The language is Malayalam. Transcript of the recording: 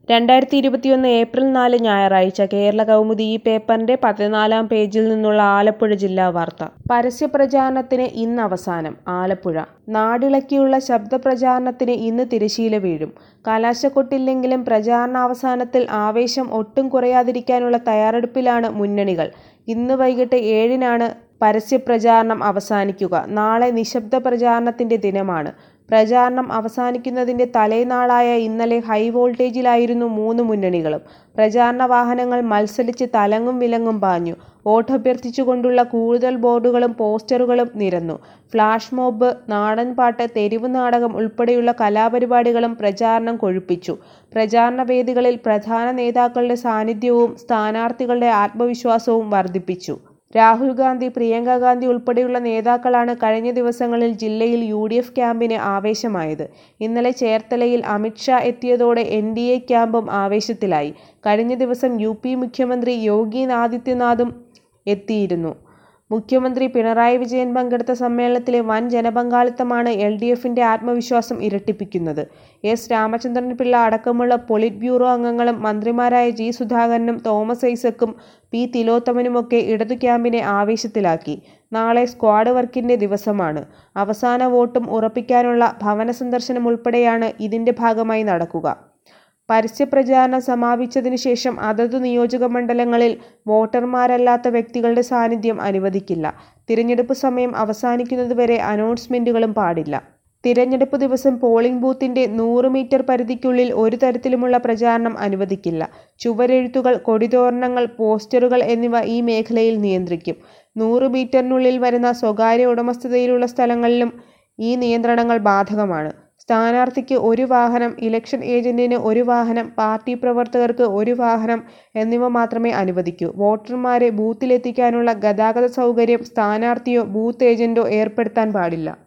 രണ്ടായിരത്തി ഇരുപത്തിയൊന്ന് ഏപ്രിൽ നാല് ഞായറാഴ്ച കേരള കൗമുദി ഈ പേപ്പറിന്റെ പതിനാലാം പേജിൽ നിന്നുള്ള ആലപ്പുഴ ജില്ലാ വാർത്ത പരസ്യപ്രചാരണത്തിന് ഇന്ന് അവസാനം ആലപ്പുഴ നാടിളക്കിയുള്ള ശബ്ദപ്രചാരണത്തിന് ഇന്ന് തിരശീല വീഴും കലാശക്കൊട്ടില്ലെങ്കിലും പ്രചാരണാവസാനത്തിൽ ആവേശം ഒട്ടും കുറയാതിരിക്കാനുള്ള തയ്യാറെടുപ്പിലാണ് മുന്നണികൾ ഇന്ന് വൈകിട്ട് ഏഴിനാണ് പരസ്യപ്രചാരണം അവസാനിക്കുക നാളെ നിശബ്ദ പ്രചാരണത്തിന്റെ ദിനമാണ് പ്രചാരണം അവസാനിക്കുന്നതിന്റെ തലേനാളായ ഇന്നലെ ഹൈ വോൾട്ടേജിലായിരുന്നു മൂന്ന് മുന്നണികളും പ്രചാരണ വാഹനങ്ങൾ മത്സരിച്ച് തലങ്ങും വിലങ്ങും പാഞ്ഞു വോട്ടഭ്യർത്ഥിച്ചുകൊണ്ടുള്ള കൂടുതൽ ബോർഡുകളും പോസ്റ്ററുകളും നിരന്നു ഫ്ലാഷ് മോബ് നാടൻപാട്ട് തെരുവ് നാടകം ഉൾപ്പെടെയുള്ള കലാപരിപാടികളും പ്രചാരണം കൊഴുപ്പിച്ചു പ്രചാരണ വേദികളിൽ പ്രധാന നേതാക്കളുടെ സാന്നിധ്യവും സ്ഥാനാർത്ഥികളുടെ ആത്മവിശ്വാസവും വർദ്ധിപ്പിച്ചു രാഹുൽ ഗാന്ധി പ്രിയങ്ക ഗാന്ധി ഉൾപ്പെടെയുള്ള നേതാക്കളാണ് കഴിഞ്ഞ ദിവസങ്ങളിൽ ജില്ലയിൽ യു ഡി എഫ് ക്യാമ്പിന് ആവേശമായത് ഇന്നലെ ചേർത്തലയിൽ അമിത്ഷാ എത്തിയതോടെ എൻ ഡി എ ക്യാമ്പും ആവേശത്തിലായി കഴിഞ്ഞ ദിവസം യു പി മുഖ്യമന്ത്രി യോഗി ആദിത്യനാഥും എത്തിയിരുന്നു മുഖ്യമന്ത്രി പിണറായി വിജയൻ പങ്കെടുത്ത സമ്മേളനത്തിലെ വൻ ജനപങ്കാളിത്തമാണ് എൽ ഡി എഫിന്റെ ആത്മവിശ്വാസം ഇരട്ടിപ്പിക്കുന്നത് എസ് രാമചന്ദ്രൻ പിള്ള അടക്കമുള്ള പൊളിറ്റ് ബ്യൂറോ അംഗങ്ങളും മന്ത്രിമാരായ ജി സുധാകരനും തോമസ് ഐസക്കും പി തിലോത്തമനുമൊക്കെ ഇടതു ക്യാമ്പിനെ ആവേശത്തിലാക്കി നാളെ സ്ക്വാഡ് വർക്കിന്റെ ദിവസമാണ് അവസാന വോട്ടും ഉറപ്പിക്കാനുള്ള ഭവന സന്ദർശനം ഉൾപ്പെടെയാണ് ഇതിന്റെ ഭാഗമായി നടക്കുക പരസ്യപ്രചാരണം സമാപിച്ചതിനു ശേഷം അതതു നിയോജക മണ്ഡലങ്ങളിൽ വോട്ടർമാരല്ലാത്ത വ്യക്തികളുടെ സാന്നിധ്യം അനുവദിക്കില്ല തിരഞ്ഞെടുപ്പ് സമയം അവസാനിക്കുന്നതുവരെ അനൗൺസ്മെന്റുകളും പാടില്ല തിരഞ്ഞെടുപ്പ് ദിവസം പോളിംഗ് ബൂത്തിന്റെ നൂറ് മീറ്റർ പരിധിക്കുള്ളിൽ ഒരു തരത്തിലുമുള്ള പ്രചാരണം അനുവദിക്കില്ല ചുവരെഴുത്തുകൾ കൊടിതോരണങ്ങൾ പോസ്റ്ററുകൾ എന്നിവ ഈ മേഖലയിൽ നിയന്ത്രിക്കും നൂറ് മീറ്ററിനുള്ളിൽ വരുന്ന സ്വകാര്യ ഉടമസ്ഥതയിലുള്ള സ്ഥലങ്ങളിലും ഈ നിയന്ത്രണങ്ങൾ ബാധകമാണ് സ്ഥാനാർത്ഥിക്ക് ഒരു വാഹനം ഇലക്ഷൻ ഏജന്റിന് ഒരു വാഹനം പാർട്ടി പ്രവർത്തകർക്ക് ഒരു വാഹനം എന്നിവ മാത്രമേ അനുവദിക്കൂ വോട്ടർമാരെ ബൂത്തിലെത്തിക്കാനുള്ള ഗതാഗത സൗകര്യം സ്ഥാനാർത്ഥിയോ ബൂത്ത് ഏജന്റോ ഏർപ്പെടുത്താൻ പാടില്ല